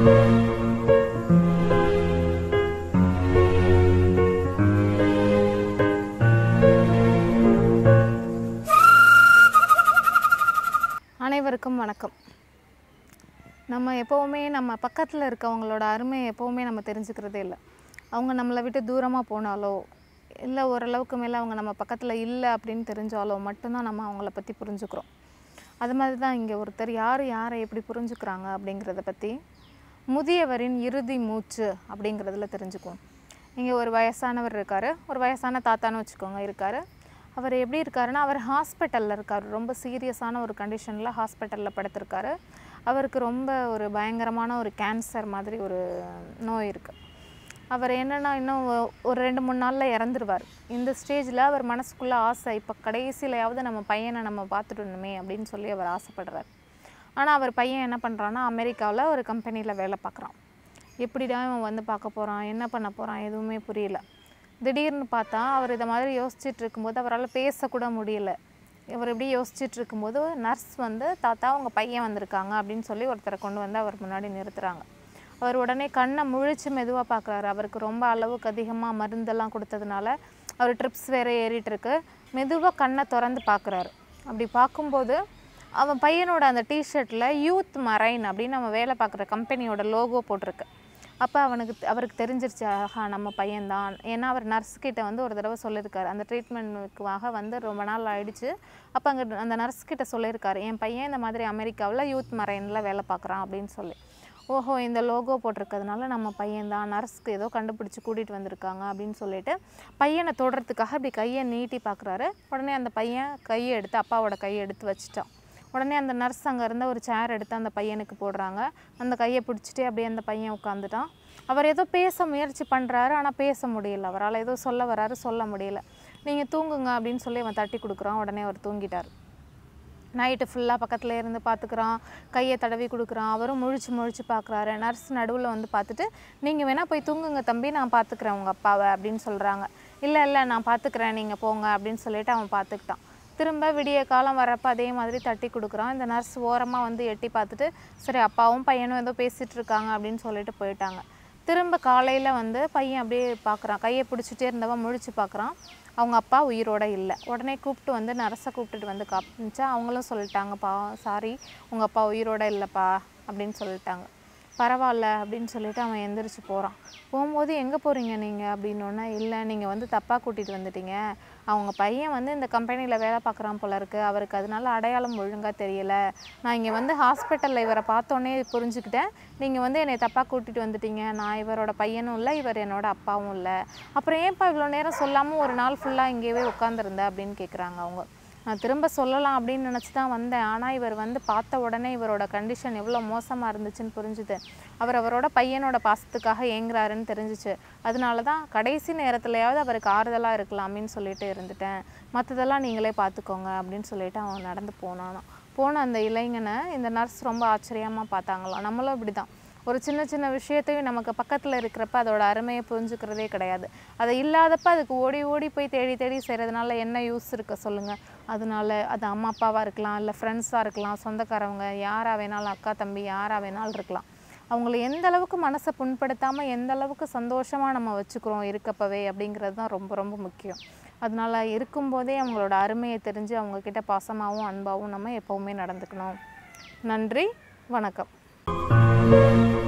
அனைவருக்கும் வணக்கம் நம்ம எப்போவுமே நம்ம பக்கத்தில் இருக்கவங்களோட அருமையை எப்போவுமே நம்ம தெரிஞ்சுக்கிறதே இல்லை அவங்க நம்மளை விட்டு தூரமாக போனாலோ இல்லை ஓரளவுக்கு மேலே அவங்க நம்ம பக்கத்தில் இல்லை அப்படின்னு தெரிஞ்சாலோ மட்டும்தான் நம்ம அவங்கள பற்றி புரிஞ்சுக்கிறோம் அது மாதிரி தான் இங்கே ஒருத்தர் யார் யாரை எப்படி புரிஞ்சுக்கிறாங்க அப்படிங்கிறத பற்றி முதியவரின் இறுதி மூச்சு அப்படிங்கிறதுல தெரிஞ்சுக்குவோம் இங்கே ஒரு வயசானவர் இருக்கார் ஒரு வயசான தாத்தான்னு வச்சுக்கோங்க இருக்கார் அவர் எப்படி இருக்காருன்னா அவர் ஹாஸ்பிட்டலில் இருக்கார் ரொம்ப சீரியஸான ஒரு கண்டிஷனில் ஹாஸ்பிட்டலில் படுத்திருக்காரு அவருக்கு ரொம்ப ஒரு பயங்கரமான ஒரு கேன்சர் மாதிரி ஒரு நோய் இருக்குது அவர் என்னென்னா இன்னும் ஒ- ஒரு ரெண்டு மூணு நாளில் இறந்துருவார் இந்த ஸ்டேஜில் அவர் மனசுக்குள்ளே ஆசை இப்போ கடைசியிலையாவது நம்ம பையனை நம்ம பார்த்துடணுமே அப்படின்னு சொல்லி அவர் ஆசைப்படுறார் ஆனால் அவர் பையன் என்ன பண்ணுறான்னா அமெரிக்காவில் ஒரு கம்பெனியில் வேலை பார்க்குறான் எப்படிடா இவன் வந்து பார்க்க போகிறான் என்ன பண்ண போகிறான் எதுவுமே புரியல திடீர்னு பார்த்தா அவர் இதை மாதிரி யோசிச்சுட்டு இருக்கும்போது அவரால் பேசக்கூட முடியல இவர் இப்படி யோசிச்சுட்டு இருக்கும்போது நர்ஸ் வந்து தாத்தா உங்கள் பையன் வந்திருக்காங்க அப்படின்னு சொல்லி ஒருத்தரை கொண்டு வந்து அவர் முன்னாடி நிறுத்துறாங்க அவர் உடனே கண்ணை முழிச்சு மெதுவாக பார்க்குறாரு அவருக்கு ரொம்ப அளவுக்கு அதிகமாக மருந்தெல்லாம் கொடுத்ததுனால அவர் ட்ரிப்ஸ் வேறு ஏறிட்டு இருக்கு மெதுவாக கண்ணை திறந்து பார்க்குறாரு அப்படி பார்க்கும்போது அவன் பையனோட அந்த டிஷர்ட்டில் யூத் மரைன் அப்படின்னு நம்ம வேலை பார்க்குற கம்பெனியோட லோகோ போட்டிருக்கு அப்போ அவனுக்கு அவருக்கு தெரிஞ்சிருச்சு ஆஹா நம்ம பையன்தான் ஏன்னா அவர் நர்ஸ் கிட்ட வந்து ஒரு தடவை சொல்லியிருக்காரு அந்த ட்ரீட்மெண்ட்டுக்காக வந்து ரொம்ப நாள் ஆயிடுச்சு அப்போ அங்கே அந்த நர்ஸ் கிட்ட சொல்லியிருக்காரு என் பையன் இந்த மாதிரி அமெரிக்காவில் யூத் மரைனில் வேலை பார்க்குறான் அப்படின்னு சொல்லி ஓஹோ இந்த லோகோ போட்டிருக்கிறதுனால நம்ம பையன்தான் நர்ஸ்க்கு ஏதோ கண்டுபிடிச்சி கூட்டிகிட்டு வந்திருக்காங்க அப்படின்னு சொல்லிட்டு பையனை தொடுறதுக்காக இப்படி கையை நீட்டி பார்க்குறாரு உடனே அந்த பையன் கையை எடுத்து அப்பாவோட கையை எடுத்து வச்சுட்டான் உடனே அந்த நர்ஸ் அங்கே இருந்த ஒரு சேர் எடுத்து அந்த பையனுக்கு போடுறாங்க அந்த கையை பிடிச்சிட்டே அப்படியே அந்த பையன் உட்காந்துட்டான் அவர் ஏதோ பேச முயற்சி பண்ணுறாரு ஆனால் பேச முடியல அவரால் ஏதோ சொல்ல வராரு சொல்ல முடியல நீங்கள் தூங்குங்க அப்படின்னு சொல்லி அவன் தட்டி கொடுக்குறான் உடனே அவர் தூங்கிட்டார் நைட்டு ஃபுல்லாக பக்கத்தில் இருந்து பார்த்துக்குறான் கையை தடவி கொடுக்குறான் அவரும் முழிச்சு முழிச்சு பார்க்குறாரு நர்ஸ் நடுவில் வந்து பார்த்துட்டு நீங்கள் வேணால் போய் தூங்குங்க தம்பி நான் பார்த்துக்கிறேன் உங்கள் அப்பாவை அப்படின்னு சொல்கிறாங்க இல்லை இல்லை நான் பார்த்துக்கிறேன் நீங்கள் போங்க அப்படின்னு சொல்லிட்டு அவன் பார்த்துக்கிட்டான் திரும்ப விடிய காலம் வரப்போ அதே மாதிரி தட்டி கொடுக்குறான் இந்த நர்ஸ் ஓரமாக வந்து எட்டி பார்த்துட்டு சரி அப்பாவும் பையனும் ஏதோ பேசிகிட்டு இருக்காங்க அப்படின்னு சொல்லிட்டு போயிட்டாங்க திரும்ப காலையில் வந்து பையன் அப்படியே பார்க்குறான் கையை பிடிச்சிட்டே இருந்தவன் முழிச்சு பார்க்குறான் அவங்க அப்பா உயிரோட இல்லை உடனே கூப்பிட்டு வந்து நர்ஸை கூப்பிட்டுட்டு வந்து காமிச்சா அவங்களும் சொல்லிட்டாங்கப்பா சாரி உங்கள் அப்பா உயிரோட இல்லைப்பா அப்படின்னு சொல்லிட்டாங்க பரவாயில்ல அப்படின்னு சொல்லிட்டு அவன் எந்திரிச்சு போகிறான் போகும்போது எங்கே போகிறீங்க நீங்கள் அப்படின்னோடனே இல்லை நீங்கள் வந்து தப்பாக கூட்டிகிட்டு வந்துட்டீங்க அவங்க பையன் வந்து இந்த கம்பெனியில் வேலை பார்க்குறான் போல இருக்கு அவருக்கு அதனால அடையாளம் ஒழுங்காக தெரியல நான் இங்கே வந்து ஹாஸ்பிட்டலில் இவரை பார்த்தோன்னே புரிஞ்சுக்கிட்டேன் நீங்கள் வந்து என்னை தப்பாக கூட்டிகிட்டு வந்துட்டீங்க நான் இவரோட பையனும் இல்லை இவர் என்னோட அப்பாவும் இல்லை அப்புறம் ஏன்ப்பா இவ்வளோ நேரம் சொல்லாமல் ஒரு நாள் ஃபுல்லாக இங்கேயே உட்காந்துருந்த அப்படின்னு கேட்குறாங்க அவங்க நான் திரும்ப சொல்லலாம் அப்படின்னு நினச்சி தான் வந்தேன் ஆனால் இவர் வந்து பார்த்த உடனே இவரோட கண்டிஷன் எவ்வளோ மோசமாக இருந்துச்சுன்னு புரிஞ்சுது அவர் அவரோட பையனோட பாசத்துக்காக ஏங்குறாருன்னு தெரிஞ்சிச்சு அதனால தான் கடைசி நேரத்துலையாவது அவருக்கு ஆறுதலாக இருக்கலாமேன்னு சொல்லிட்டு இருந்துட்டேன் மற்றதெல்லாம் நீங்களே பார்த்துக்கோங்க அப்படின்னு சொல்லிட்டு அவன் நடந்து போனானாம் போன அந்த இளைஞனை இந்த நர்ஸ் ரொம்ப ஆச்சரியமாக பார்த்தாங்களாம் நம்மளும் இப்படி தான் ஒரு சின்ன சின்ன விஷயத்தையும் நமக்கு பக்கத்தில் இருக்கிறப்ப அதோட அருமையை புரிஞ்சுக்கிறதே கிடையாது அது இல்லாதப்ப அதுக்கு ஓடி ஓடி போய் தேடி தேடி செய்கிறதுனால என்ன யூஸ் இருக்க சொல்லுங்கள் அதனால அது அம்மா அப்பாவாக இருக்கலாம் இல்லை ஃப்ரெண்ட்ஸாக இருக்கலாம் சொந்தக்காரவங்க யாராக வேணாலும் அக்கா தம்பி யாராக வேணாலும் இருக்கலாம் அவங்கள எந்த அளவுக்கு மனசை புண்படுத்தாமல் எந்த அளவுக்கு சந்தோஷமாக நம்ம வச்சுக்கிறோம் இருக்கப்பவே அப்படிங்கிறது தான் ரொம்ப ரொம்ப முக்கியம் அதனால இருக்கும்போதே அவங்களோட அருமையை தெரிஞ்சு அவங்கக்கிட்ட பாசமாகவும் அன்பாகவும் நம்ம எப்போவுமே நடந்துக்கணும் நன்றி வணக்கம்